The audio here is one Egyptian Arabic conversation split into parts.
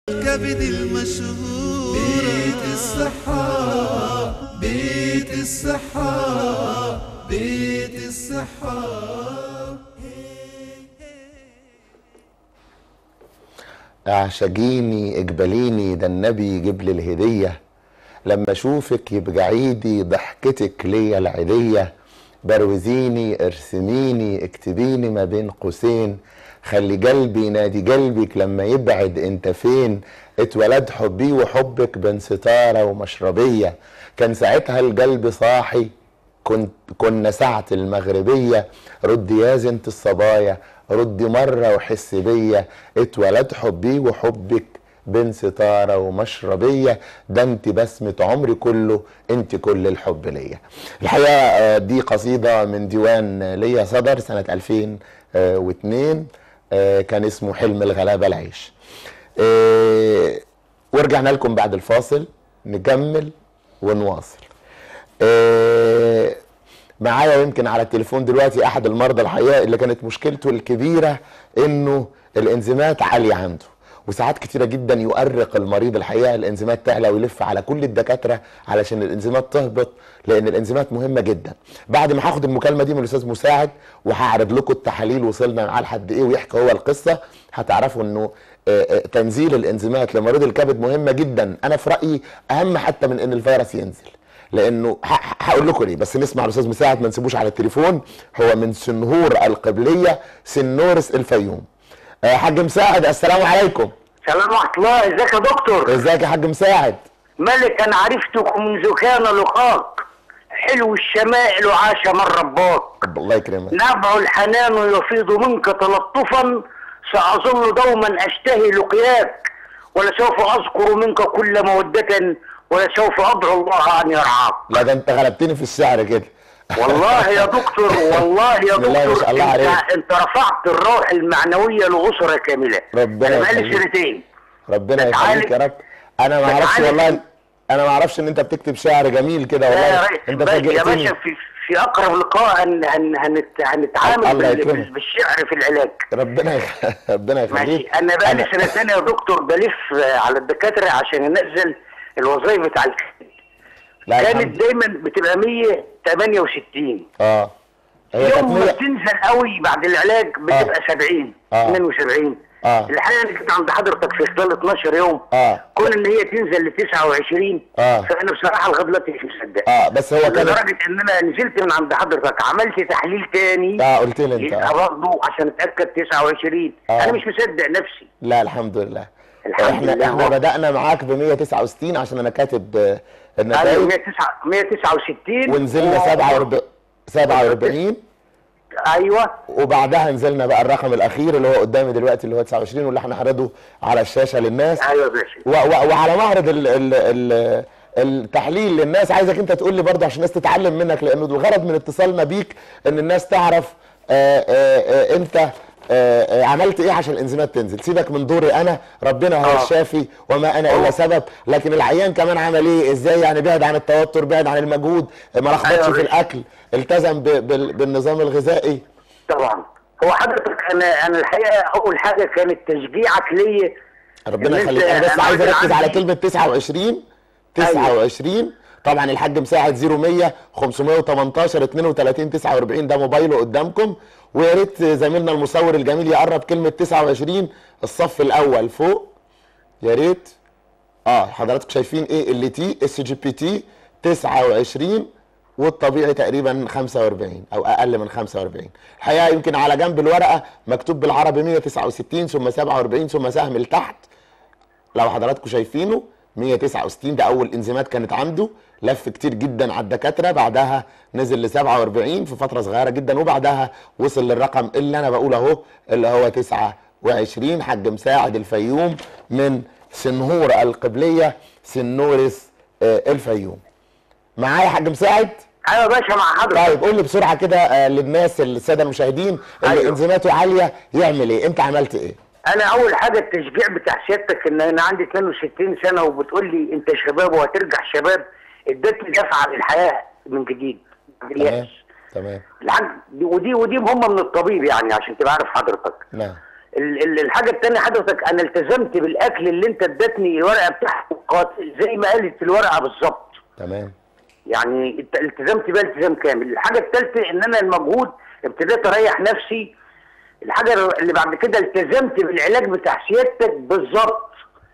الكبد المشهور بيت الصحة بيت الصحة بيت الصحة اعشقيني اقبليني ده النبي يجيب لي الهدية لما اشوفك يبقى عيدي ضحكتك ليا العيدية بروزيني ارسميني اكتبيني ما بين قوسين خلي قلبي ينادي قلبك لما يبعد انت فين اتولد حبي وحبك بين ستارة ومشربية كان ساعتها القلب صاحي كنت كنا ساعة المغربية رد يا زنت الصبايا ردي مرة وحس بيا اتولد حبي وحبك بين ستارة ومشربية ده انت بسمة عمري كله انت كل الحب ليا الحقيقة آه، دي قصيدة من ديوان ليا صدر سنة 2002 آه، كان اسمه حلم الغلابة العيش آه، ورجعنا لكم بعد الفاصل نكمل ونواصل آه، معايا يمكن على التليفون دلوقتي احد المرضى الحقيقه اللي كانت مشكلته الكبيره انه الانزيمات عاليه عنده وساعات كتيره جدا يؤرق المريض الحقيقه الانزيمات تعلى ويلف على كل الدكاتره علشان الانزيمات تهبط لان الانزيمات مهمه جدا بعد ما هاخد المكالمه دي من الاستاذ مساعد وهعرض لكم التحاليل وصلنا معاه لحد ايه ويحكي هو القصه هتعرفوا انه آه، آه، تنزيل الانزيمات لمريض الكبد مهمه جدا انا في رايي اهم حتى من ان الفيروس ينزل لانه ه- ه- هقول لكم ليه بس نسمع الاستاذ مساعد ما نسيبوش على التليفون هو من سنهور القبليه سنورس الفيوم آه، حاج مساعد السلام عليكم سلام ورحمة الله ازيك يا دكتور ازيك يا حاج مساعد ملك انا عرفتك منذ كان لقاك حلو الشمائل وعاش من رباك الله يكرمك نبع الحنان يفيض منك تلطفا سأظل دوما أشتهي لقياك ولسوف أذكر منك كل مودة ولسوف أدعو الله أن يرعاك لا ده انت غلبتني في الشعر كده والله يا دكتور والله يا بسم الله ما دكتور شاء الله انت, عليك. انت رفعت الروح المعنوية لأسرة كاملة ربنا أنا بقالي يخليك. سنتين ربنا بتعالج- يخليك يا رب انا ما اعرفش بتعالج- والله انا ما اعرفش ان انت بتكتب شعر جميل كده لا يا والله ريس انت بقى- يا فاجئتني باشا في في اقرب لقاء هن هن هنت هنتعامل الله بال- يكرمك. بالشعر في العلاج ربنا يخ... ربنا ماشي يخليك انا بقى لي سنتين يا دكتور بلف على الدكاتره عشان انزل الوظائف بتاع الكلى لا كانت الحمد دايما بتبقى 168 اه هي كانت يوم ما مية- بتنزل قوي بعد العلاج بتبقى 70 آه. 72 آه. الحقيقه انا كنت عند حضرتك في خلال 12 يوم اه كون ان هي تنزل ل 29 آه. فانا بصراحه لغايه دلوقتي مش مصدق اه بس هو كان لدرجه ان انا نزلت من عند حضرتك عملت تحليل تاني اه قلت لي انت يبقى آه. برضه عشان اتاكد 29 آه. انا مش مصدق نفسي لا الحمد لله الحمد احنا لله. احنا بدأنا معاك ب 169 عشان انا كاتب آه، انا النتائج 109 169 ونزلنا و- 47 47 ايوه وبعدها نزلنا بقى الرقم الاخير اللي هو قدامي دلوقتي اللي هو 29 واللي احنا هنعرضه على الشاشه للناس ايوه يا باشا و و وعلى معرض ال ال ال التحليل للناس عايزك انت تقول لي برضه عشان الناس تتعلم منك لانه الغرض من اتصالنا بيك ان الناس تعرف آآ آآ انت آآ عملت ايه عشان الانزيمات تنزل سيبك من دوري انا ربنا هو آه. الشافي وما انا الا آه. سبب لكن العيان كمان عمل ايه ازاي يعني بعد عن التوتر بعد عن المجهود ما لخبطش أيوة في يا باشا. الاكل التزم ب- بال- بالنظام الغذائي طبعا هو حضرتك انا انا الحقيقه اول حاجه كانت تشجيعك ليا ربنا إن أنت- يخليك انا بس أنا عايز راجل اركز على عندي- كلمه 29 29 طبعا الحاج مساعد 0100 518 32 49 ده موبايله قدامكم ويا ريت زميلنا المصور الجميل يقرب كلمه 29 الصف الاول فوق يا ريت اه حضراتكم شايفين ايه اللي تي اس جي بي تي 29 والطبيعي تقريبا 45 او اقل من 45 الحقيقه يمكن على جنب الورقه مكتوب بالعربي 169 ثم 47 ثم سهم لتحت لو حضراتكم شايفينه 169 ده اول انزيمات كانت عنده لف كتير جدا على الدكاتره بعدها نزل ل 47 في فتره صغيره جدا وبعدها وصل للرقم اللي انا بقوله اهو اللي هو 29 حاج مساعد الفيوم من سنهور القبليه سنورس آه، الفيوم معايا يا حاج مساعد ايوه يا باشا مع حضرتك طيب قول لي بسرعه كده آه، للناس الساده المشاهدين اللي أيوة. انزيماته عاليه يعمل ايه انت عملت ايه انا اول حاجه التشجيع بتاع سيادتك ان انا عندي 62 سنه وبتقول لي انت شباب وهترجع شباب ادتني دفعه للحياه من جديد تمام اليأس تمام العج- ودي ودي مهمه من الطبيب يعني عشان تبقى عارف حضرتك نعم ال- ال- الحاجه الثانيه حضرتك انا التزمت بالاكل اللي انت ادتني الورقه بتاعته قاتل زي ما قالت في الورقه بالظبط تمام يعني الت- التزمت بقى التزام كامل الحاجه الثالثه ان انا المجهود ابتديت اريح نفسي الحاجه اللي بعد كده التزمت بالعلاج بتاع سيادتك بالظبط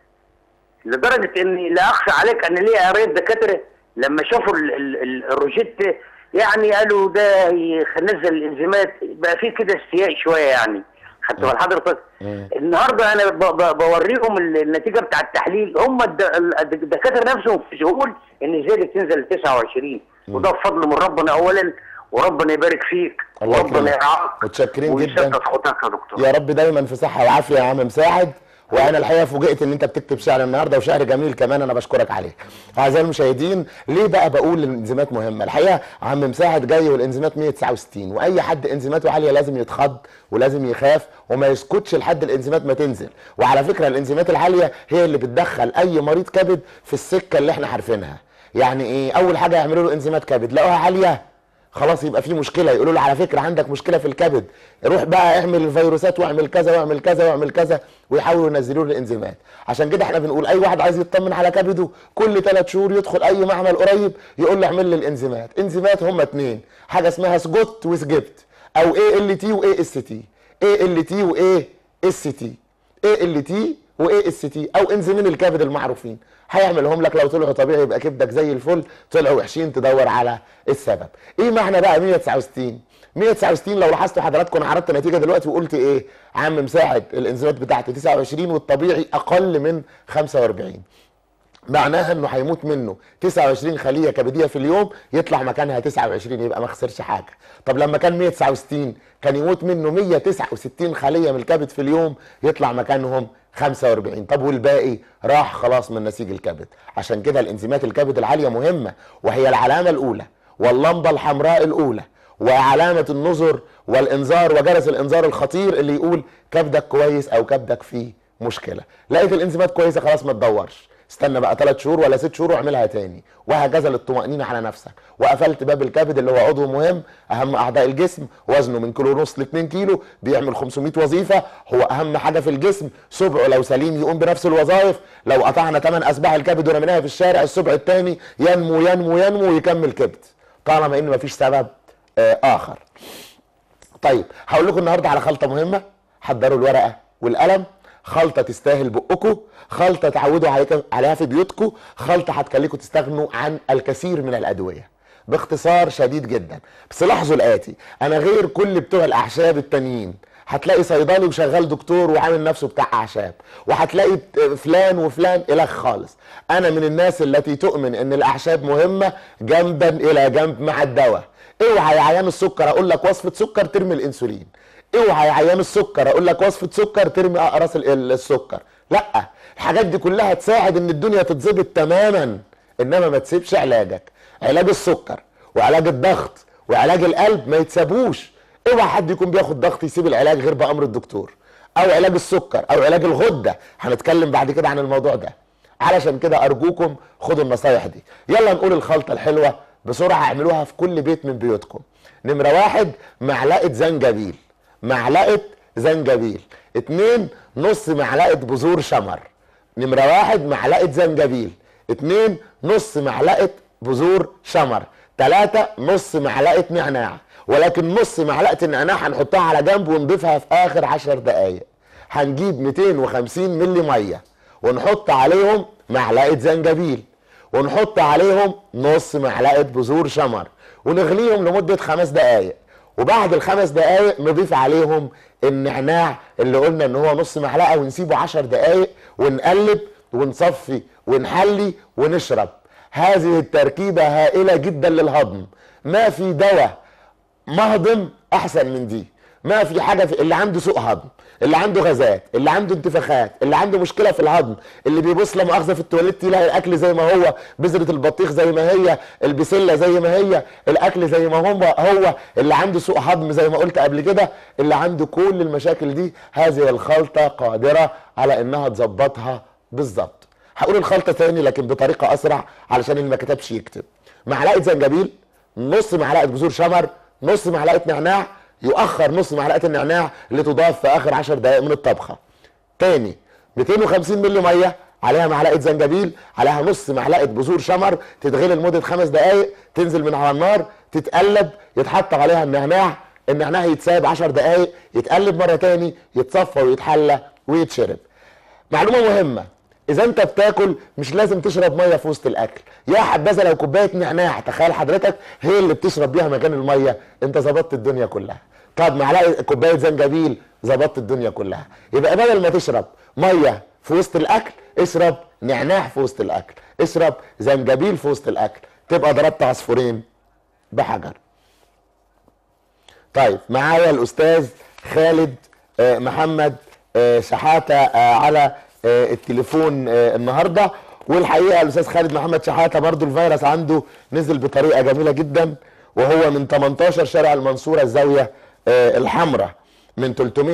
لدرجه اني لا اخشى عليك ان ليا قرايب دكاتره لما شافوا ال- ال- ال- الروجيت يعني قالوا ده هينزل الانزيمات بقى في كده استياء شويه يعني خدت بال حضرتك مم. النهارده انا ب- ب- بوريهم ال- النتيجه بتاع التحليل هم الد- ال- الدكاتره نفسهم في شغل ان زادت تنزل ل 29 وده بفضل من ربنا اولا وربنا يبارك فيك الله وربنا يكرمك. يرعاك متشكرين جدا. ويسدد خطاك يا دكتور يا رب دايما في صحه وعافيه يا عم مساعد وانا الحقيقه فوجئت ان انت بتكتب شعر النهارده وشعر جميل كمان انا بشكرك عليه اعزائي المشاهدين ليه بقى بقول الانزيمات مهمه الحقيقه عم مساعد جاي والانزيمات 169 واي حد انزيماته عاليه لازم يتخض ولازم يخاف وما يسكتش لحد الانزيمات ما تنزل وعلى فكره الانزيمات العاليه هي اللي بتدخل اي مريض كبد في السكه اللي احنا عارفينها يعني ايه اول حاجه يعملوا له انزيمات كبد لقوها عاليه خلاص يبقى في مشكله يقولوا له على فكره عندك مشكله في الكبد روح بقى اعمل الفيروسات واعمل كذا واعمل كذا واعمل كذا ويحاولوا ينزلوا له الانزيمات عشان كده احنا بنقول اي واحد عايز يطمن على كبده كل ثلاث شهور يدخل اي معمل قريب يقول له اعمل لي الانزيمات انزيمات هم اتنين حاجه اسمها سجوت وسجبت او اي ال تي واي اس تي اي ال تي واي اس تي اي ال تي واي اس تي او انزيمين الكبد المعروفين هيعملهم لك لو طلعوا طبيعي يبقى كبدك زي الفل طلعوا وحشين تدور على السبب ايه معنى بقى 169 169 لو لاحظتوا حضراتكم انا عرضت نتيجه دلوقتي وقلت ايه عم مساعد الانزيمات بتاعتي 29 والطبيعي اقل من 45 معناها انه هيموت منه 29 خليه كبديه في اليوم يطلع مكانها 29 يبقى ما خسرش حاجه طب لما كان 169 كان يموت منه 169 خليه من الكبد في اليوم يطلع مكانهم 45 طب والباقي راح خلاص من نسيج الكبد عشان كده الانزيمات الكبد العاليه مهمه وهي العلامه الاولى واللمبه الحمراء الاولى وعلامه النظر والانذار وجرس الانذار الخطير اللي يقول كبدك كويس او كبدك فيه مشكله لقيت الانزيمات كويسه خلاص ما تدورش استنى بقى ثلاث شهور ولا ست شهور واعملها تاني وهكذا للطمأنينة على نفسك وقفلت باب الكبد اللي هو عضو مهم اهم اعضاء الجسم وزنه من كيلو ونص ل 2 كيلو بيعمل 500 وظيفه هو اهم حاجه في الجسم سبعه لو سليم يقوم بنفس الوظائف لو قطعنا 8 اسباع الكبد ورميناها في الشارع السبع الثاني ينمو ينمو ينمو ويكمل كبد طالما ان مفيش سبب آه اخر طيب هقول لكم النهارده على خلطه مهمه حضروا الورقه والقلم خلطه تستاهل بقكم خلطه تعودوا عليك- عليها في بيوتكم خلطه هتخليكم تستغنوا عن الكثير من الادويه باختصار شديد جدا بس لاحظوا الاتي انا غير كل بتوع الاعشاب التانيين هتلاقي صيدلي وشغال دكتور وعامل نفسه بتاع اعشاب وهتلاقي بت- فلان وفلان الى خالص انا من الناس التي تؤمن ان الاعشاب مهمه جنبا الى جنب مع الدواء اوعى يا عيان السكر اقول لك وصفه سكر ترمي الانسولين اوعى يا عيان السكر اقول لك وصفه سكر ترمي اقراص ال- ال- السكر لا الحاجات دي كلها تساعد ان الدنيا تتظبط تماما انما ما تسيبش علاجك علاج السكر وعلاج الضغط وعلاج القلب ما يتسابوش اوعى حد يكون بياخد ضغط يسيب العلاج غير بامر الدكتور او علاج السكر او علاج الغده هنتكلم بعد كده عن الموضوع ده علشان كده ارجوكم خدوا النصايح دي يلا نقول الخلطه الحلوه بسرعه اعملوها في كل بيت من بيوتكم نمره واحد معلقه زنجبيل معلقه زنجبيل اتنين نص معلقه بذور شمر نمره واحد معلقه زنجبيل اتنين نص معلقه بذور شمر تلاتة نص معلقه نعناع ولكن نص معلقه النعناع هنحطها على جنب ونضيفها في اخر عشر دقايق هنجيب 250 ملي ميه ونحط عليهم معلقه زنجبيل ونحط عليهم نص معلقه بذور شمر ونغليهم لمده خمس دقائق وبعد الخمس دقائق نضيف عليهم النعناع اللي قلنا ان هو نص معلقه ونسيبه عشر دقائق ونقلب ونصفي ونحلي ونشرب هذه التركيبه هائله جدا للهضم ما في دواء مهضم احسن من دي ما في حاجه في اللي عنده سوء هضم اللي عنده غازات اللي عنده انتفاخات اللي عنده مشكله في الهضم اللي بيبص لا مؤاخذه في التواليت يلاقي الاكل زي ما هو بذره البطيخ زي ما هي البسله زي ما هي الاكل زي ما هو هو اللي عنده سوء هضم زي ما قلت قبل كده اللي عنده كل المشاكل دي هذه الخلطه قادره على انها تظبطها بالظبط هقول الخلطه تاني لكن بطريقه اسرع علشان اللي ما كتبش يكتب معلقه زنجبيل نص معلقه بذور شمر نص معلقه نعناع يؤخر نص معلقه النعناع اللي تضاف في اخر 10 دقائق من الطبخه تاني 250 مللي ميه عليها معلقه زنجبيل عليها نص معلقه بذور شمر تتغلي لمده خمس دقائق تنزل من على النار تتقلب يتحط عليها النعناع النعناع يتساب 10 دقائق يتقلب مره تاني يتصفى ويتحلى ويتشرب معلومه مهمه اذا انت بتاكل مش لازم تشرب ميه في وسط الاكل يا حبذا لو كوبايه نعناع تخيل حضرتك هي اللي بتشرب بيها مكان الميه انت ظبطت الدنيا كلها طب معلقه كوبايه زنجبيل ظبطت الدنيا كلها يبقى بدل ما تشرب ميه في وسط الاكل اشرب نعناع في وسط الاكل اشرب زنجبيل في وسط الاكل تبقى ضربت عصفورين بحجر طيب معايا الاستاذ خالد آه، محمد آه، شحاته آه، على آه، التليفون آه، النهارده والحقيقه الاستاذ خالد محمد شحاته برضو الفيروس عنده نزل بطريقه جميله جدا وهو من 18 شارع المنصوره الزاويه آه، الحمراء من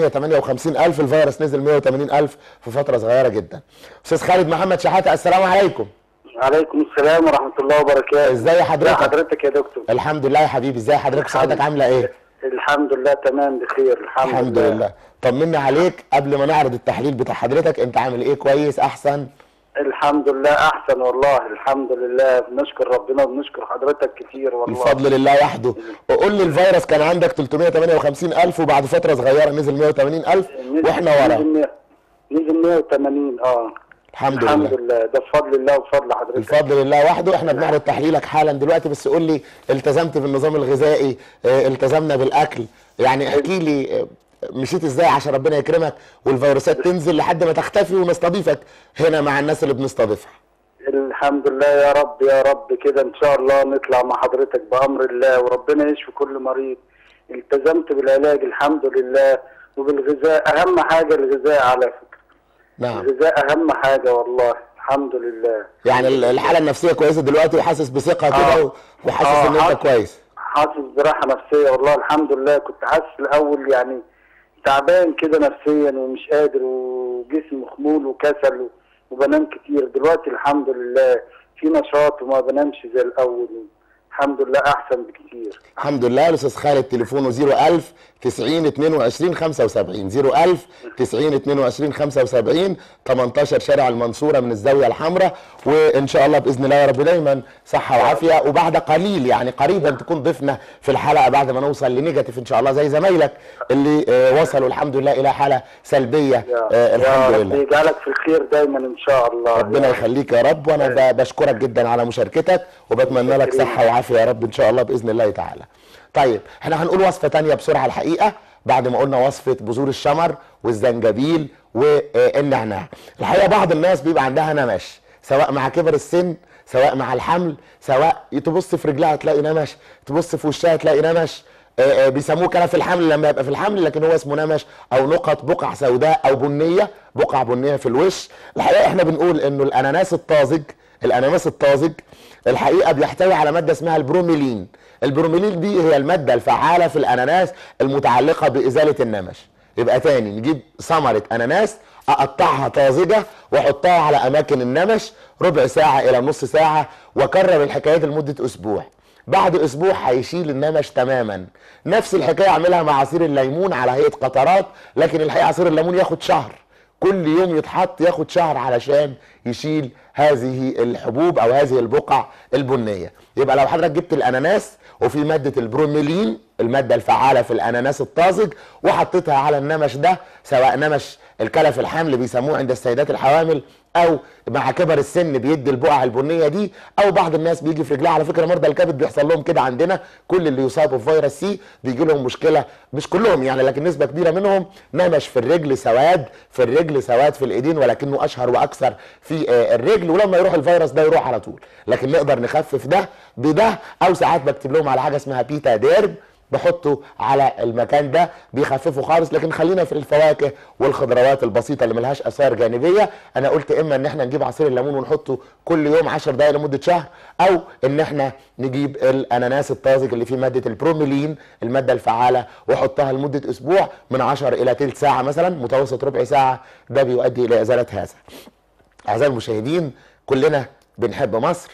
358 الف الفيروس نزل 180 الف في فتره صغيره جدا استاذ خالد محمد شحاته السلام عليكم عليكم السلام ورحمه الله وبركاته ازاي حضرتك؟ حضرتك يا دكتور الحمد لله يا حبيبي ازاي حضرتك صحتك عامله ايه الحمد لله تمام بخير الحمد, الحمد لله طمنا عليك قبل ما نعرض التحليل بتاع حضرتك انت عامل ايه كويس احسن الحمد لله احسن والله الحمد لله بنشكر ربنا وبنشكر حضرتك كتير والله الفضل لله وحده وقول لي الفيروس كان عندك 358 الف وبعد فتره صغيره نزل 180 الف نزل- واحنا ورا نزل مية- نزل 180 اه الحمد الحمد لله لله ده بفضل الله وبفضل حضرتك الفضل لله وحده احنا بنعرض تحليلك حالا دلوقتي بس قول لي التزمت بالنظام الغذائي اه، التزمنا بالاكل يعني احكي لي اه، مشيت ازاي عشان ربنا يكرمك والفيروسات تنزل لحد ما تختفي ونستضيفك هنا مع الناس اللي بنستضيفها الحمد لله يا رب يا رب كده ان شاء الله نطلع مع حضرتك بامر الله وربنا يشفي كل مريض التزمت بالعلاج الحمد لله وبالغذاء اهم حاجه الغذاء على فكره نعم الغذاء اهم حاجه والله الحمد لله يعني ال- الحاله النفسيه كويسه دلوقتي وحاسس بثقه آه. كده و- وحاسس آه، ان انت حاسس- كويس حاسس براحه نفسيه والله الحمد لله كنت حاسس الاول يعني تعبان كده نفسيا ومش قادر وجسمي خمول وكسل و- وبنام كتير دلوقتي الحمد لله في نشاط وما بنامش زي الاول الحمد لله احسن بكتير الحمد لله الاستاذ خالد تليفونه 01000 90 22 75 01000 90 22 75 18 شارع المنصوره من الزاويه الحمراء وان شاء الله باذن الله يا رب دايما صحه وعافيه وبعد قليل يعني قريبا تكون ضيفنا في الحلقه بعد ما نوصل لنيجاتيف ان شاء الله زي زمايلك اللي آه، وصلوا الحمد لله الى حاله سلبيه يا, آه، الحمد يا لله رب يجعلك في الخير دايما ان شاء الله ربنا يا يخليك يا رب وانا ب- بشكرك جدا على مشاركتك وبتمنى لك صحه وعافيه يا رب ان شاء الله باذن الله تعالى. طيب احنا هنقول وصفه تانية بسرعه الحقيقه بعد ما قلنا وصفه بذور الشمر والزنجبيل والنعناع. الحقيقه بعض الناس بيبقى عندها نمش سواء مع كبر السن سواء مع الحمل سواء تبص في رجلها تلاقي نمش تبص في وشها تلاقي نمش آه، آه، بيسموه كده في الحمل لما يبقى في الحمل لكن هو اسمه نمش او نقط بقع سوداء او بنيه بقع بنيه في الوش الحقيقه احنا بنقول انه الاناناس الطازج الاناناس الطازج الحقيقه بيحتوي على ماده اسمها البروميلين البروميلين دي هي الماده الفعاله في الاناناس المتعلقه بازاله النمش يبقى تاني نجيب ثمره اناناس اقطعها طازجه واحطها على اماكن النمش ربع ساعه الى نص ساعه واكرر الحكايه دي لمده اسبوع بعد اسبوع هيشيل النمش تماما نفس الحكايه اعملها مع عصير الليمون على هيئه قطرات لكن الحقيقه عصير الليمون ياخد شهر كل يوم يتحط ياخد شهر علشان يشيل هذه الحبوب او هذه البقع البنيه يبقى لو حضرتك جبت الاناناس وفي ماده البروميلين الماده الفعاله في الاناناس الطازج وحطيتها على النمش ده سواء نمش الكلف الحمل بيسموه عند السيدات الحوامل او مع كبر السن بيدي البقع البنيه دي او بعض الناس بيجي في رجلها على فكره مرضى الكبد بيحصل لهم كده عندنا كل اللي يصابوا بفيروس سي بيجي لهم مشكله مش كلهم يعني لكن نسبه كبيره منهم نمش في الرجل سواد في الرجل سواد في الايدين ولكنه اشهر واكثر في آه، الرجل ولما يروح الفيروس ده يروح على طول لكن نقدر نخفف ده بده او ساعات بكتب لهم على حاجه اسمها بيتا ديرب بحطه على المكان ده بيخففه خالص لكن خلينا في الفواكه والخضروات البسيطه اللي ملهاش اثار جانبيه انا قلت اما ان احنا نجيب عصير الليمون ونحطه كل يوم 10 دقائق لمده شهر او ان احنا نجيب الاناناس الطازج اللي فيه ماده البروميلين الماده الفعاله واحطها لمده اسبوع من 10 الى ثلث ساعه مثلا متوسط ربع ساعه ده بيؤدي الى ازاله هذا اعزائي المشاهدين كلنا بنحب مصر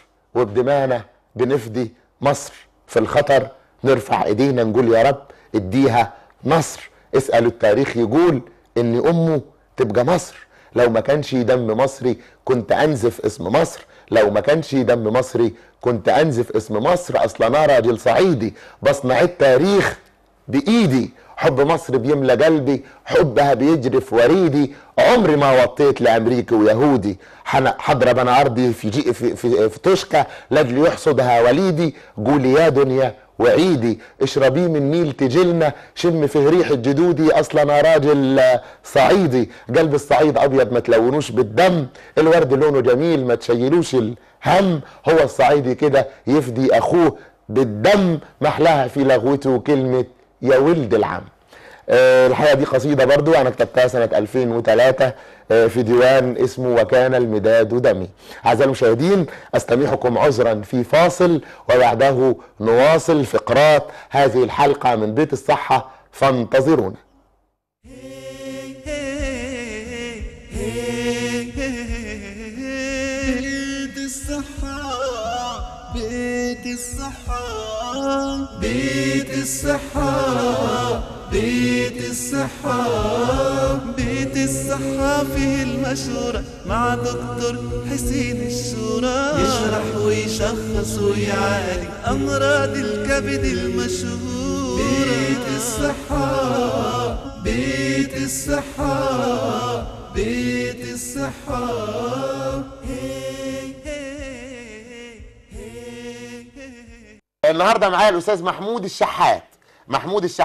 وبدمانا بنفدي مصر في الخطر نرفع ايدينا نقول يا رب اديها نصر اسالوا التاريخ يقول ان امه تبقى مصر لو ما كانش دم مصري كنت انزف اسم مصر لو ما كانش دم مصري كنت انزف اسم مصر اصل انا راجل صعيدي بصنع التاريخ بايدي حب مصر بيملى قلبي حبها بيجري في وريدي عمري ما وطيت لامريكي ويهودي حن- حضرب انا ارضي في جي في, في, في تشكى لاجل يحصدها وليدي قولي يا دنيا وعيدي اشربي من نيل تجلنا شم فيه ريحة جدودي اصلا انا راجل آه، صعيدي قلب الصعيد ابيض ما تلونوش بالدم الورد لونه جميل ما تشيلوش الهم هو الصعيدي كده يفدي اخوه بالدم محلاها في لغوته كلمة يا ولد العم آه، الحقيقه دي قصيده برضو انا كتبتها سنه 2003 آه، في ديوان اسمه وكان المداد دمي اعزائي المشاهدين استميحكم عذرا في فاصل وبعده نواصل فقرات هذه الحلقه من بيت الصحه فانتظرونا بيت الصحة بيت الصحة بيت الصحة بيت الصحة بيت الصحة فيه المشورة مع دكتور حسين الشورى يشرح ويشخص ويعالج أمراض الكبد المشهورة بيت الصحة بيت الصحة بيت الصحة النهارده معايا الاستاذ محمود الشحات محمود الشحات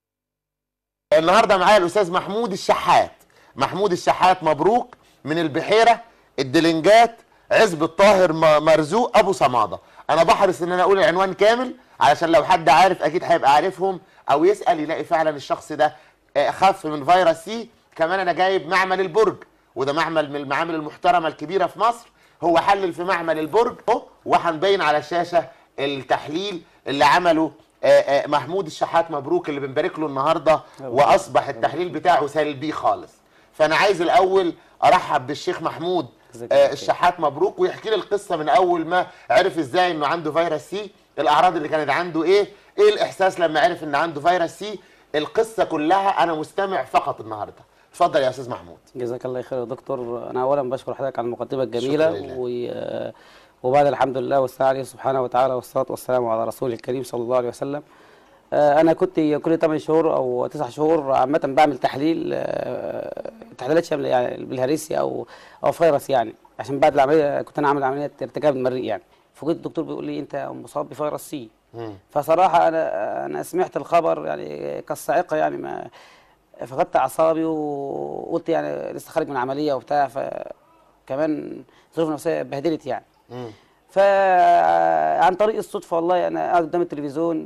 النهارده معايا الاستاذ محمود الشحات محمود الشحات مبروك من البحيره الدلنجات عزب الطاهر م- مرزوق ابو صماده انا بحرص ان انا اقول العنوان كامل علشان لو حد عارف اكيد هيبقى عارفهم او يسال يلاقي فعلا الشخص ده آه، خف من فيروس سي كمان انا جايب معمل البرج وده معمل من المعامل المحترمه الكبيره في مصر هو حلل في معمل البرج اهو وهنبين على الشاشه التحليل اللي عمله آه، آه، محمود الشحات مبروك اللي بنبارك له النهارده واصبح التحليل بتاعه سلبي خالص فانا عايز الاول ارحب بالشيخ محمود جزاك آه، الله خير. الشحات مبروك ويحكي لي القصه من اول ما عرف ازاي انه عنده فيروس سي الاعراض اللي كانت عنده ايه ايه الاحساس لما عرف ان عنده فيروس سي القصه كلها انا مستمع فقط النهارده اتفضل يا استاذ محمود جزاك الله خير يا دكتور انا اولا بشكر حضرتك على المقدمه الجميله شكرا لله. و... وبعد الحمد لله والثناء عليه سبحانه وتعالى والصلاه والسلام على رسوله الكريم صلى الله عليه وسلم آه، انا كنت كل 8 شهور او 9 شهور عامه بعمل تحليل آه، تحليلات شامله يعني بالهريسيا او او فيروس يعني عشان بعد العمليه كنت انا عامل عمليه ارتجاع المريء يعني فكنت الدكتور بيقول لي انت مصاب بفيروس سي مم. فصراحه انا انا سمعت الخبر يعني كالصاعقه يعني ما فقدت اعصابي وقلت يعني لسه خارج من عمليه وبتاع فكمان ظروف نفسيه بهدلت يعني مم. فعن طريق الصدفه والله انا قاعد قدام التلفزيون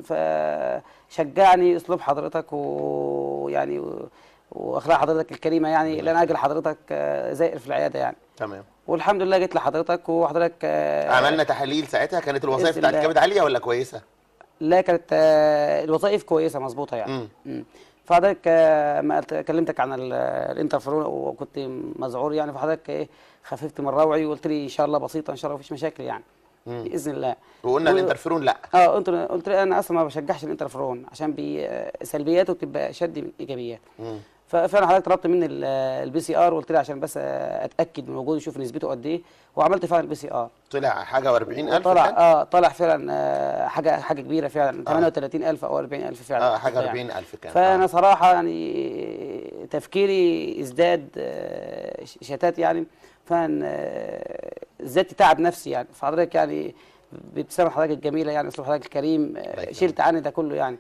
فشجعني اسلوب حضرتك ويعني و- واخلاق حضرتك الكريمه يعني اللي انا اجي لحضرتك آه، زائر في العياده يعني تمام والحمد لله جيت لحضرتك وحضرتك آه، عملنا تحاليل ساعتها كانت الوظائف بإذن بتاعت الله. الكبد عاليه ولا كويسه لا كانت آه، الوظائف كويسه مظبوطه يعني مم. مم. فحضرتك آه، ما قلت- كلمتك عن ال- الانترفيرون وكنت مذعور يعني فحضرتك ايه خففت من روعي وقلت لي ان شاء الله بسيطه ان شاء الله مفيش مشاكل يعني مم. باذن الله وقلنا و- الانترفيرون لا اه قلت قلت لي انا اصلا ما بشجعش الانترفيرون عشان بي آه، سلبياته بتبقى شد من ايجابيات مم. ففعلا حضرتك طلبت مني البي سي ار وقلت لي عشان بس آه، اتاكد من وجوده اشوف نسبته قد ايه وعملت فعلا البي سي ار طلع حاجه و40000 طلع كان؟ اه طلع فعلا آه، حاجه حاجه كبيره فعلا 38000 او 40000 فعلا اه حاجه يعني. 40000 كان فانا آه. صراحه يعني تفكيري ازداد آه، ش- شتات يعني فان آه، زدت تعب نفسي يعني فحضرتك يعني بابتسامه حضرتك الجميله يعني اسلوب حضرتك الكريم آه، يكرمك. شلت عني ده كله يعني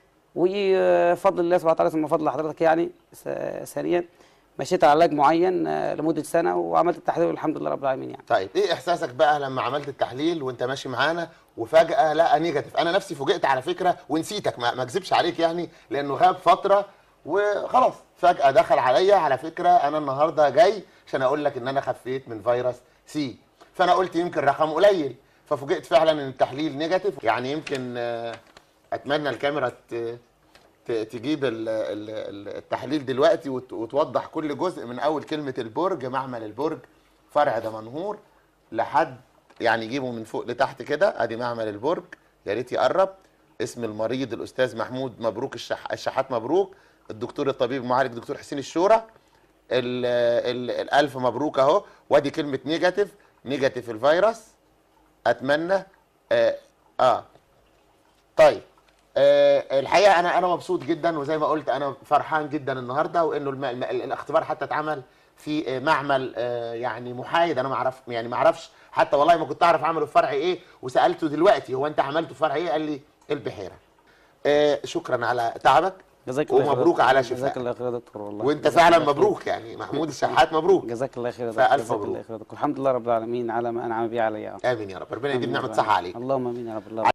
وفضل الله سبحانه وتعالى ثم فضل حضرتك يعني س- ثانيا مشيت على علاج معين آه، لمده سنه وعملت التحليل والحمد لله رب العالمين يعني طيب ايه احساسك بقى لما عملت التحليل وانت ماشي معانا وفجاه لقى نيجاتيف انا نفسي فوجئت على فكره ونسيتك ما ما اكذبش عليك يعني لانه غاب فتره وخلاص فجاه دخل عليا على فكره انا النهارده جاي عشان اقول لك ان انا خفيت من فيروس سي فانا قلت يمكن رقم قليل ففوجئت فعلا ان التحليل نيجاتيف يعني يمكن آه، اتمنى الكاميرا ت- ت- تجيب ال- ال- ال- التحليل دلوقتي وت- وتوضح كل جزء من اول كلمه البرج معمل البرج فرع دمنهور لحد يعني يجيبه من فوق لتحت كده ادي معمل البرج يا ريت يقرب اسم المريض الاستاذ محمود مبروك الشح... الشحات مبروك الدكتور الطبيب المعالج دكتور حسين الشورى ال... ال... الالف مبروك اهو وادي كلمه نيجاتيف نيجاتيف الفيروس اتمنى اه, آه. طيب آه الحقيقه انا انا مبسوط جدا وزي ما قلت انا فرحان جدا النهارده وانه الم... الم... الاختبار حتى اتعمل في آه، معمل آه يعني محايد انا ما اعرف يعني ما اعرفش حتى والله ما كنت اعرف عمله في فرع ايه وسالته دلوقتي هو انت عملته في فرع ايه قال لي البحيره آه شكرا على تعبك جزاك الله خير يا ومبروك دكتور. على جزاك شفائك الله خير يا دكتور والله وانت جزاك فعلا الله خير. مبروك يعني محمود الشحات مبروك جزاك الله خير يا دكتور فألف جزاك مبروك. الله خير يا دكتور الحمد لله رب العالمين على ما انعم به علي امين يا رب ربنا يديم آمين يا نعمه رب صحه العالمين. عليك اللهم امين يا رب الله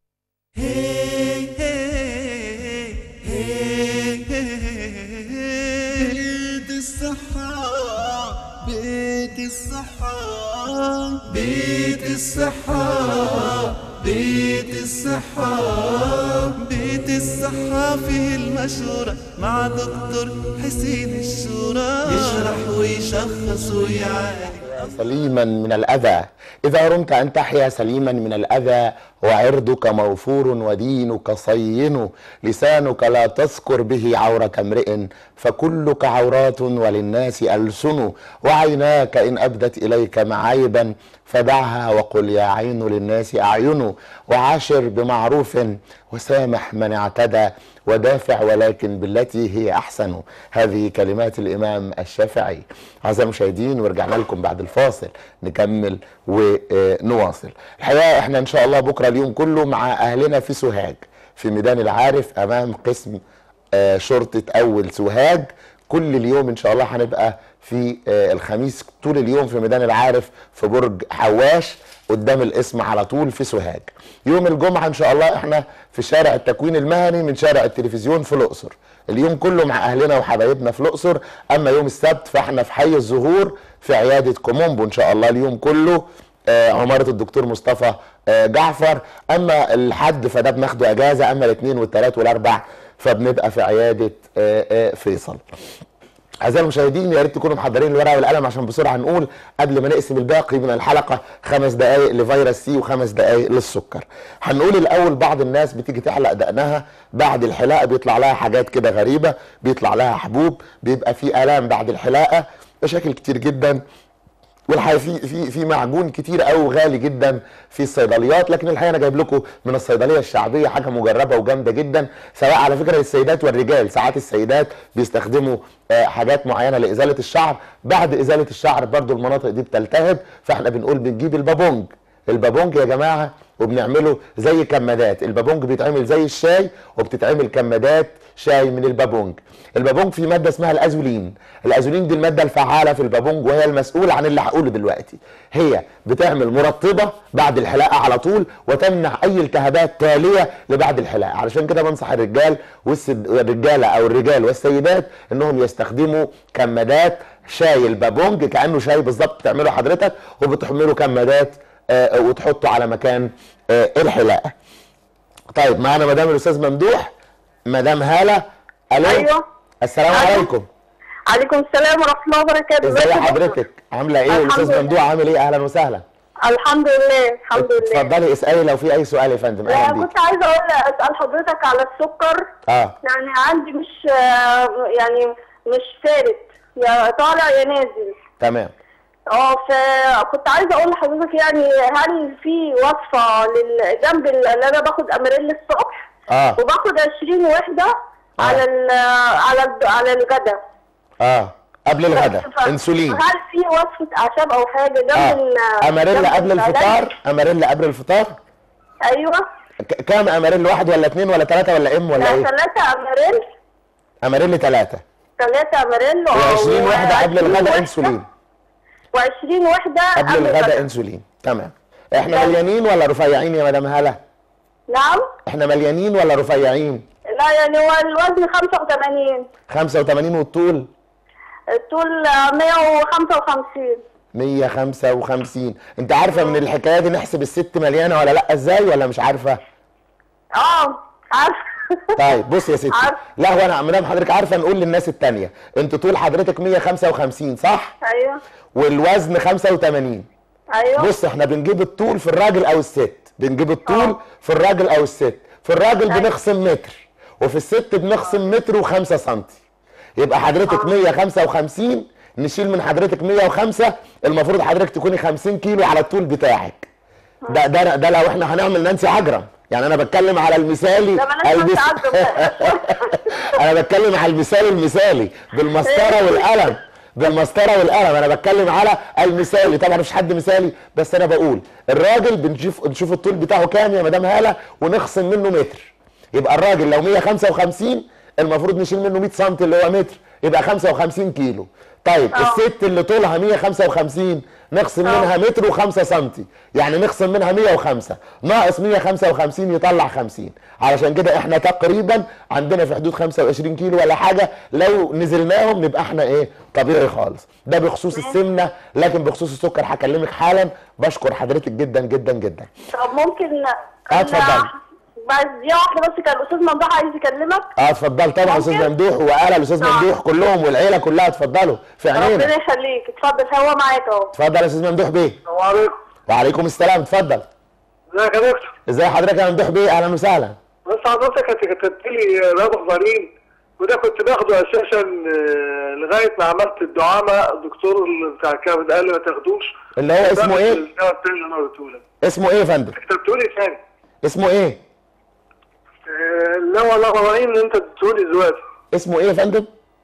بيت الصحة بيت الصحة بيت الصحة بيت الصحة بيت الصحة فيه المشورة مع دكتور حسين الشورى يشرح ويشخص ويعالج سليما من الأذى إذا رمت أن تحيا سليما من الأذى وعرضك موفور ودينك صين لسانك لا تذكر به عورة امرئ فكلك عورات وللناس ألسن وعيناك إن أبدت إليك معايبا فدعها وقل يا عين للناس أعين وعاشر بمعروف وسامح من اعتدى ودافع ولكن بالتي هي أحسن هذه كلمات الإمام الشافعي أعزائي المشاهدين ورجعنا لكم بعد الفاصل نكمل ونواصل الحقيقة احنا إن شاء الله بكرة اليوم كله مع أهلنا في سوهاج في ميدان العارف أمام قسم آه، شرطة أول سوهاج كل اليوم ان شاء الله هنبقى في آه، الخميس طول اليوم في ميدان العارف في برج حواش قدام الاسم على طول في سوهاج يوم الجمعه ان شاء الله احنا في شارع التكوين المهني من شارع التلفزيون في الاقصر اليوم كله مع اهلنا وحبايبنا في الاقصر اما يوم السبت فاحنا في حي الزهور في عياده كومومبو ان شاء الله اليوم كله آه، عمارة الدكتور مصطفى آه، جعفر اما الحد فده بناخده اجازة اما الاثنين والثلاث والاربع فبنبقى في عيادة آه، آه، فيصل اعزائي المشاهدين يا ريت تكونوا محضرين الورقه والقلم عشان بسرعه نقول قبل ما نقسم الباقي من الحلقه خمس دقائق لفيروس سي وخمس دقائق للسكر. هنقول الاول بعض الناس بتيجي تحلق دقنها بعد الحلاقه بيطلع لها حاجات كده غريبه بيطلع لها حبوب بيبقى في الام بعد الحلاقه مشاكل كتير جدا والحقيقه في في في معجون كتير قوي غالي جدا في الصيدليات لكن الحقيقه انا جايب لكم من الصيدليه الشعبيه حاجه مجربه وجامده جدا سواء على فكره للسيدات والرجال ساعات السيدات بيستخدموا آه، حاجات معينه لازاله الشعر بعد ازاله الشعر برضو المناطق دي بتلتهب فاحنا بنقول بنجيب البابونج البابونج يا جماعه وبنعمله زي كمادات البابونج بيتعمل زي الشاي وبتتعمل كمادات شاي من البابونج البابونج فيه ماده اسمها الازولين الازولين دي الماده الفعاله في البابونج وهي المسؤوله عن اللي هقوله دلوقتي هي بتعمل مرطبه بعد الحلاقه على طول وتمنع اي التهابات تاليه لبعد الحلاقه علشان كده بنصح الرجال والسد- والرجاله او الرجال والسيدات انهم يستخدموا كمادات شاي البابونج كانه شاي بالظبط تعمله حضرتك وبتحمله كمادات آه، وتحطه على مكان آه، الحلاقه طيب معانا مدام الاستاذ ممدوح مدام هاله الو أيوة. السلام أيوة. عليكم عليكم السلام ورحمة الله وبركاته ازي ازيك يا دكتور؟ حضرتك عامله ايه الحمد الاستاذ لله. ممدوح عامل ايه اهلا وسهلا الحمد لله الحمد لله اتفضلي اسالي لو في اي سؤال يا فندم آه، اهلا بيك كنت عايزة أقول أسأل حضرتك على السكر اه يعني عندي مش آه، يعني مش ثابت يا طالع يا نازل تمام اه فكنت عايزة أقول لحضرتك يعني هل في وصفة لل- جنب ال- اللي أنا باخد أماريل الصبح اه وباخد 20 وحدة على ال على ال على الغدا اه قبل الغداء ف- انسولين هل في وصفة أعشاب أو حاجة جنب اه ال اماريلا جنب قبل العلاج؟ الفطار اماريلا قبل الفطار أيوه ك- كام اماريل واحد ولا اتنين ولا تلاته ولا ام ولا ايه ثلاثة أماريل اماريل تلاته ثلاثة أماريل و20 وحده قبل و20 الغداء وحدة- انسولين و20 وحدة قبل الغداء انسولين تمام احنا مليانين ولا رفيعين يا مدام هاله نعم احنا مليانين ولا رفيعين لا يعني هو الوزن 85 85 والطول الطول 155 155 انت عارفه من الحكايه دي نحسب الست مليانه ولا لا ازاي ولا مش عارفه اه عارف طيب بص يا ستي عارف. لا هو انا مدام حضرتك عارفه نقول للناس التانية انت طول حضرتك 155 صح ايوه والوزن 85 ايوه بص احنا بنجيب الطول في الراجل او الست بنجيب الطول اه. في الراجل او الست في الراجل بنخصم متر وفي الست بنخصم متر وخمسة سنتي يبقى حضرتك 155 نشيل من حضرتك 105 المفروض حضرتك تكوني 50 كيلو على الطول بتاعك ده ده ده لو احنا هنعمل نانسي عجرم يعني انا بتكلم على المثالي ده بلاش نانسي عجرم بقى. انا بتكلم على المثال المثالي بالمسطره والقلم بالمسطره والقلم انا بتكلم على المثالي طبعا مفيش حد مثالي بس انا بقول الراجل بنشوف نشوف الطول بتاعه كام يا مدام هاله ونخصم منه متر يبقى الراجل لو 155 المفروض نشيل منه 100 سم اللي هو متر يبقى 55 كيلو طيب اه. الست اللي طولها 155 نخصم اه. منها متر و5 سم يعني نخصم منها 105 ناقص 155 يطلع 50 علشان كده احنا تقريبا عندنا في حدود 25 كيلو ولا حاجه لو نزلناهم نبقى احنا ايه طبيعي خالص ده بخصوص السمنه لكن بخصوص السكر هكلمك حالا بشكر حضرتك جدا جدا جدا طب ممكن اه، اتفضل. بس دي واحده بس كان الاستاذ ممدوح عايز يكلمك اه اتفضل طبعا استاذ ممكن؟ ممدوح وآلا الاستاذ اه. ممدوح كلهم والعيله كلها اتفضلوا في ربنا عينينا يخليك اتفضل هو معاك اهو اتفضل يا استاذ ممدوح بيه السلام عليكم وعليكم السلام اتفضل ازيك يا دكتور ازي حضرتك يا ممدوح بيه اهلا وسهلا بس حضرتك انت كتبت لي رابط ضريب وده كنت باخده اساسا آه، لغايه ما عملت الدعامه الدكتور اللي بتاع الكبد قال لي ما تاخدوش اللي هو اسمه ايه الدواء التاني اللي انا قلته لك اسمه ايه يا فندم كتبته لي ثاني اسمه ايه آه، اللي هو لغوارين اللي انت اديته لي دلوقتي اسمه ايه يا فندم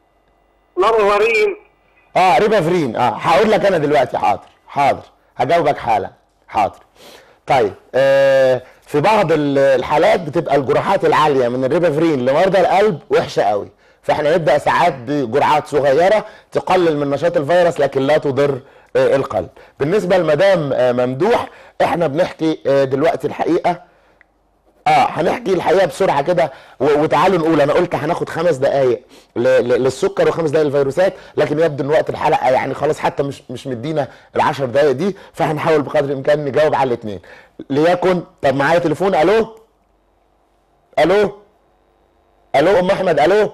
لغوارين اه ريبافرين اه هقول لك انا دلوقتي حاضر حاضر هجاوبك حالا حاضر طيب آه في بعض ال- الحالات بتبقى الجرعات العاليه من الريبافرين لمرضى القلب وحشه قوي فاحنا نبدا ساعات بجرعات صغيره تقلل من نشاط الفيروس لكن لا تضر آه القلب بالنسبه لمدام آه ممدوح احنا بنحكي آه دلوقتي الحقيقه اه هنحكي الحقيقه بسرعه كده و- وتعالوا نقول انا قلت هناخد خمس دقائق ل- ل- للسكر وخمس دقائق للفيروسات لكن يبدو ان وقت الحلقه يعني خلاص حتى مش مش مدينا العشر دقائق دي فهنحاول بقدر الامكان نجاوب على الاثنين ليكن طب معايا تليفون الو الو الو ام احمد الو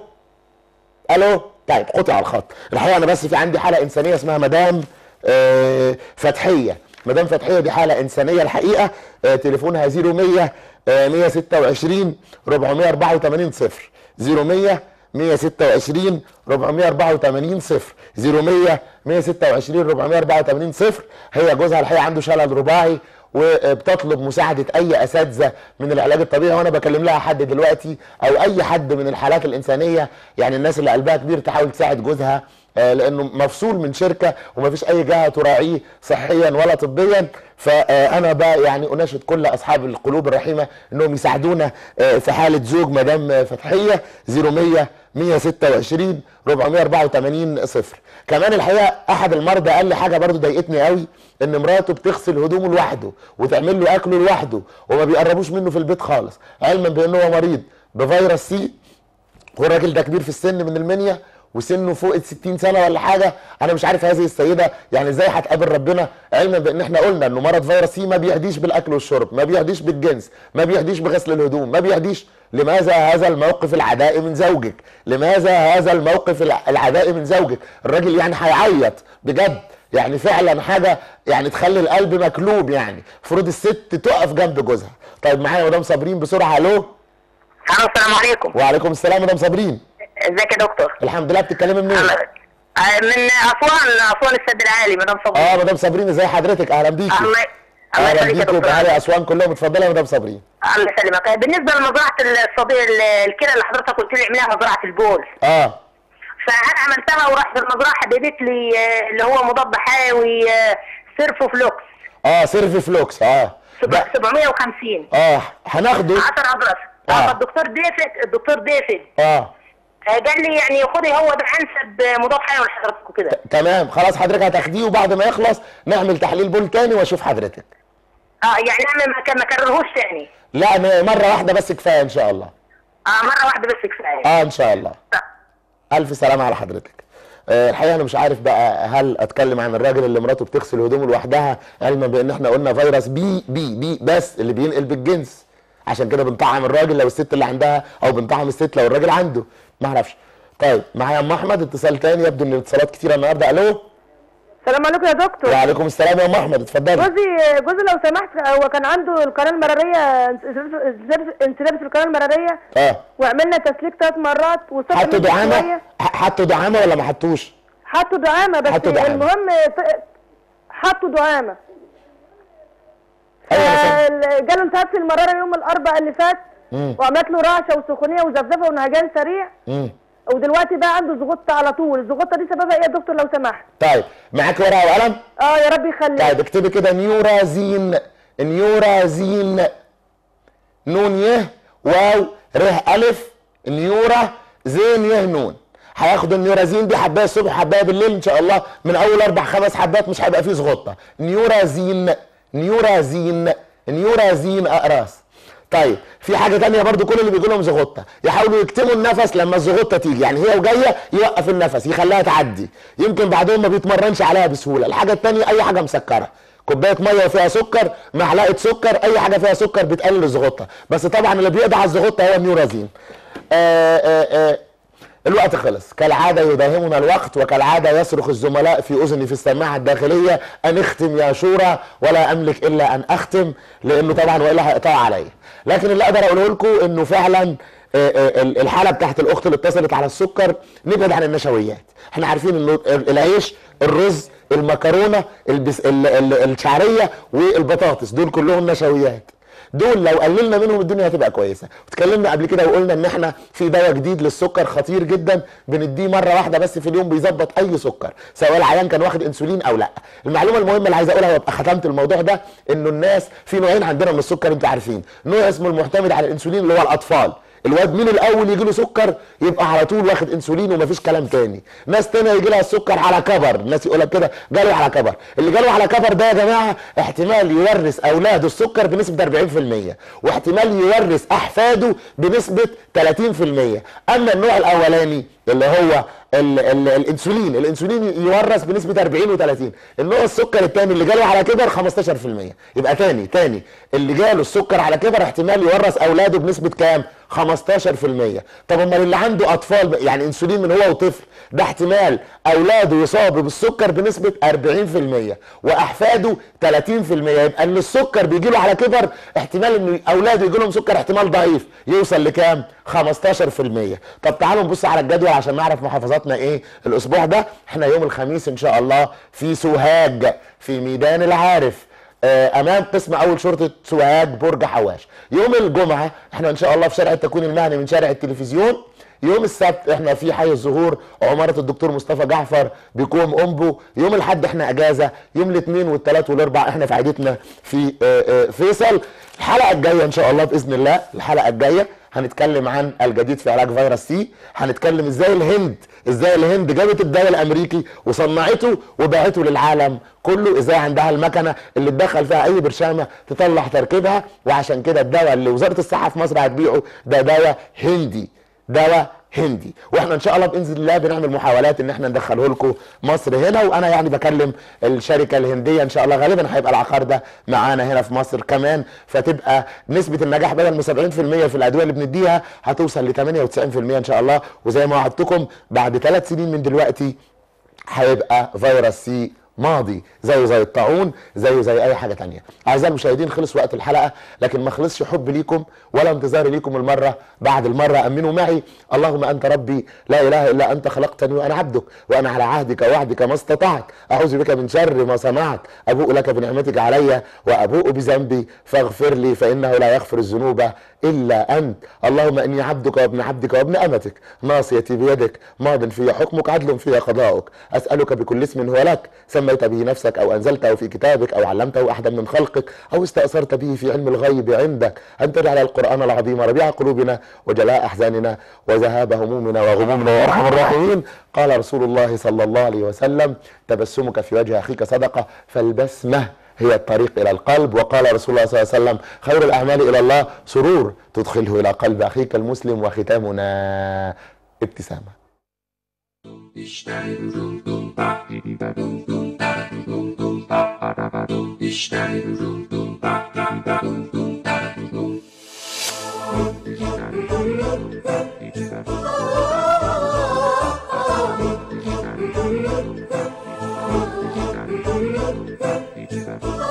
الو طيب قطع الخط الحقيقه انا بس في عندي حاله انسانيه اسمها مدام آه، فتحيه مدام فتحيه دي حاله انسانيه الحقيقه آه، تليفونها 0100 آه، 126 484 صفر 0100 126 484 صفر 0100 126 484 صفر هي جوزها الحقيقه عنده شلل رباعي وبتطلب مساعده اي اساتذه من العلاج الطبيعي وانا بكلم لها حد دلوقتي او اي حد من الحالات الانسانيه يعني الناس اللي قلبها كبير تحاول تساعد جوزها آه، لانه مفصول من شركه ومفيش اي جهه تراعيه صحيا ولا طبيا فانا بقى يعني اناشد كل اصحاب القلوب الرحيمه انهم يساعدونا آه، في حاله زوج مدام فتحيه 0100 126 484 صفر كمان الحقيقه احد المرضى قال لي حاجه برضو ضايقتني قوي ان مراته بتغسل هدومه لوحده وتعمل له اكله لوحده وما بيقربوش منه في البيت خالص علما بانه هو مريض بفيروس سي والراجل ده كبير في السن من المنيا وسنه فوق ال 60 سنه ولا حاجه انا مش عارف هذه السيده يعني ازاي هتقابل ربنا علما بان احنا قلنا انه مرض فيروس سي ما بيهديش بالاكل والشرب ما بيهديش بالجنس ما بيهديش بغسل الهدوم ما بيهديش لماذا هذا الموقف العدائي من زوجك لماذا هذا الموقف الع- العدائي من زوجك الراجل يعني هيعيط بجد يعني فعلا حاجه يعني تخلي القلب مكلوب يعني المفروض الست تقف جنب جوزها طيب معايا مدام صابرين بسرعه الو الو السلام عليكم وعليكم السلام مدام صابرين ازيك يا دكتور الحمد لله بتتكلمي منين؟ أنا- آه، من اسوان اسوان السد العالي مدام صبري اه مدام صابرين ازي حضرتك اهلا بيكي الله الله اهلا يخليك يا بيكي دكتور وبأهالي اسوان كلهم اتفضلي يا مدام صابرين الله يسلمك بالنسبه لمزرعه الصديق الكلى اللي حضرتك قلت لي اعملها مزرعه البول اه فانا عملتها ورحت المزرعه حددت لي آه، اللي هو مضاد حيوي آه، سيرفو فلوكس اه سيرفي فلوكس اه ده 750 اه هناخده 10 اضرس آه. اه الدكتور ديفيد الدكتور ديفيد اه آه، قال لي يعني خدي هو ده انسب مضاد حيوي لحضرتك وكده تمام خلاص حضرتك هتاخديه وبعد ما يخلص نعمل تحليل بول تاني واشوف حضرتك اه يعني انا ما ما كررهوش تاني لا م- مره واحده بس كفايه ان شاء الله اه مره واحده بس كفايه اه ان شاء الله الف سلامه على حضرتك آه، الحقيقه انا مش عارف بقى هل اتكلم عن الراجل اللي مراته بتغسل هدومه لوحدها علما بان احنا قلنا فيروس بي بي بي بس اللي بينقل بالجنس عشان كده بنطعم الراجل لو الست اللي عندها او بنطعم الست لو الراجل عنده ما اعرفش طيب معايا ام احمد اتصال تاني يبدو ان الاتصالات كتيره النهارده الو السلام عليكم يا دكتور وعليكم السلام يا ام احمد اتفضلي جوزي جوزي لو سمحت هو كان عنده القناه المراريه انسداد- انسداد في القناه المراريه اه وعملنا تسليك ثلاث مرات وصفر حطوا منه دعامه شوية. ح- حطوا دعامه ولا ما حطوش حطوا دعامه بس حطوا دعامة. المهم ط- حطوا دعامه ايوه أنا سامع. آه، جاله التهاب في المراره يوم الاربعاء اللي فات مم. وعملت له رعشه وسخونيه وزفزفه ونهجان سريع مم. ودلوقتي بقى عنده زغطه على طول الزغطه دي سببها ايه يا دكتور لو سمحت طيب معاك ورقه وقلم اه يا رب يخليك طيب اكتبي كده نيورازين نيورازين نون يه واو ره الف نيورا زين يه نون هياخدوا النيورازين دي حبايه الصبح حبايه بالليل ان شاء الله من اول اربع خمس حبات مش هيبقى فيه زغطه نيورازين نيورازين نيورازين اقراص طيب في حاجه تانية برضو كل اللي بيجي لهم زغطه يحاولوا يكتموا النفس لما الزغطه تيجي يعني هي وجايه يوقف النفس يخليها تعدي يمكن بعدهم ما بيتمرنش عليها بسهوله الحاجه التانية اي حاجه مسكره كوبايه ميه وفيها سكر معلقه سكر اي حاجه فيها سكر بتقلل الزغطه بس طبعا اللي بيقضي على الزغطه هو النيورازين آآ آآ الوقت خلص كالعادة يداهمنا الوقت وكالعادة يصرخ الزملاء في أذني في السماعة الداخلية أن اختم يا شورى ولا أملك إلا أن أختم لأنه طبعا وإلا هيقطعوا عليا لكن اللي أقدر أقوله لكم إنه فعلا آه، آه، الحالة بتاعت الأخت اللي اتصلت على السكر نبعد عن النشويات احنا عارفين إنه العيش الرز المكرونة البس ال- ال- الشعرية والبطاطس دول كلهم نشويات دول لو قللنا منهم الدنيا هتبقى كويسه واتكلمنا قبل كده وقلنا ان احنا في دواء جديد للسكر خطير جدا بنديه مره واحده بس في اليوم بيظبط اي سكر سواء العيان كان واخد انسولين او لا المعلومه المهمه اللي عايز اقولها وابقى ختمت الموضوع ده انه الناس في نوعين عندنا من السكر انتوا عارفين نوع اسمه المعتمد على الانسولين اللي هو الاطفال الواد من الاول يجي له سكر يبقى على طول واخد انسولين ومفيش كلام تاني ناس تانية يجي لها السكر على كبر الناس يقول لك كده جاله على كبر اللي جاله على كبر ده يا جماعه احتمال يورث اولاده السكر بنسبه 40% واحتمال يورث احفاده بنسبه 30% اما النوع الاولاني اللي هو ال ال الانسولين الانسولين يورث بنسبه 40 و30 النوع السكر الثاني اللي جاله على كبر 15% يبقى تاني تاني اللي جاله السكر على كبر احتمال يورث اولاده بنسبه كام 15% طب امال اللي عنده اطفال يعني انسولين من هو وطفل ده احتمال اولاده يصابوا بالسكر بنسبه 40% واحفاده 30% يبقى ان السكر بيجي له على كبر احتمال ان اولاده يجي لهم سكر احتمال ضعيف يوصل لكام 15% طب تعالوا نبص على الجدول عشان نعرف محافظاتنا ايه الاسبوع ده احنا يوم الخميس ان شاء الله في سوهاج في ميدان العارف آه، امام قسم اول شرطه سوهاج برج حواش يوم الجمعه احنا ان شاء الله في شارع التكوين المهني من شارع التلفزيون يوم السبت احنا في حي الزهور عمارة الدكتور مصطفى جعفر بكوم امبو يوم الاحد احنا اجازة يوم الاثنين والثلاث والاربع احنا في عيادتنا في آه، آه، فيصل الحلقة الجاية ان شاء الله باذن الله الحلقة الجاية هنتكلم عن الجديد في علاج فيروس سي هنتكلم ازاي الهند ازاي الهند جابت الدواء الامريكي وصنعته وباعته للعالم كله ازاي عندها المكنه اللي تدخل فيها اي برشامه تطلع تركيبها وعشان كده الدواء اللي وزاره الصحه في مصر هتبيعه ده دواء هندي دواء هندي واحنا ان شاء الله باذن الله بنعمل محاولات ان احنا ندخله لكم مصر هنا وانا يعني بكلم الشركه الهنديه ان شاء الله غالبا هيبقى العقار ده معانا هنا في مصر كمان فتبقى نسبه النجاح بدل من 70% في الادويه اللي بنديها هتوصل ل 98% ان شاء الله وزي ما وعدتكم بعد ثلاث سنين من دلوقتي هيبقى فيروس سي ماضي زيه زي الطاعون زيه زي اي حاجه تانية اعزائي المشاهدين خلص وقت الحلقه لكن ما خلصش حب ليكم ولا انتظاري ليكم المره بعد المره امنوا معي اللهم انت ربي لا اله الا انت خلقتني وانا عبدك وانا على عهدك ووعدك ما استطعت اعوذ بك من شر ما صنعت ابوء لك بنعمتك علي وابوء بذنبي فاغفر لي فانه لا يغفر الذنوب الا انت اللهم اني عبدك وابن عبدك وابن امتك ناصيتي بيدك ماض في حكمك عدل في قضاؤك اسالك بكل اسم هو لك سميت به نفسك او انزلته في كتابك او علمته احدا من خلقك او استاثرت به في علم الغيب عندك ان تجعل القران العظيم ربيع قلوبنا وجلاء احزاننا وذهاب همومنا وغمومنا يا ارحم الراحمين قال رسول الله صلى الله عليه وسلم تبسمك في وجه اخيك صدقه فالبسمه هي الطريق الى القلب وقال رسول الله صلى الله عليه وسلم خير الاعمال الى الله سرور تدخله الى قلب اخيك المسلم وختامنا ابتسامه Thank you. Beat Beat